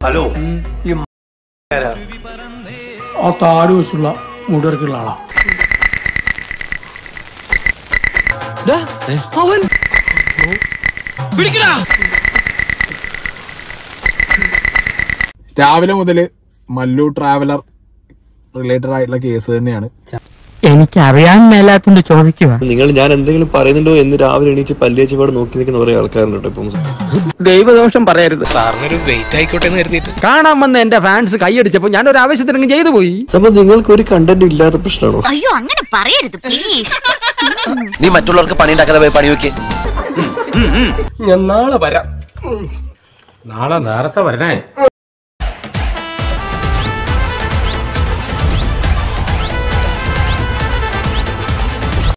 hello ഈ ആ താടി വെച്ചുള്ള മുടിവർക്കുള്ള ആളാ അവൻ പിടിക്കടാ രാവിലെ മുതൽ മല്ലു ട്രാവലർ റിലേറ്റഡ് ആയിട്ടുള്ള കേസ് തന്നെയാണ് എനിക്ക് അറിയാൻ മേലാത്തോണ്ട് ചോദിക്കുക നിങ്ങൾ ഞാൻ എന്തെങ്കിലും പറയുന്നുണ്ടോ എന്ന് രാവിലെ എണീച്ച് പല്ലിയച്ചപാട് നോക്കി നിൽക്കുന്ന കുറെ ആൾക്കാരുണ്ട് കേട്ടോ ഇപ്പം ദൈവദോഷം പറയരുത് സാറിനൊരു വെയിറ്റ് ആയിക്കോട്ടെ എന്ന് കരുതിയിട്ട് കാണാൻ വന്ന എന്റെ ഫാൻസ് കൈയടിച്ചപ്പോ ഞാൻ ഒരു ആവശ്യത്തിന് ചെയ്തു പോയി സംഭവം നിങ്ങൾക്ക് ഒരു കണ്ടന്റ് ഇല്ലാത്ത പ്രശ്നമാണോ അയ്യോ അങ്ങനെ പറയരുത് പ്ലീസ് നീ മറ്റുള്ളവർക്ക് പണി ഉണ്ടാക്കാതെ പോയി പണി വെക്കേ ഞാൻ നാളെ വരാം നാളെ നേരത്തെ വരണേ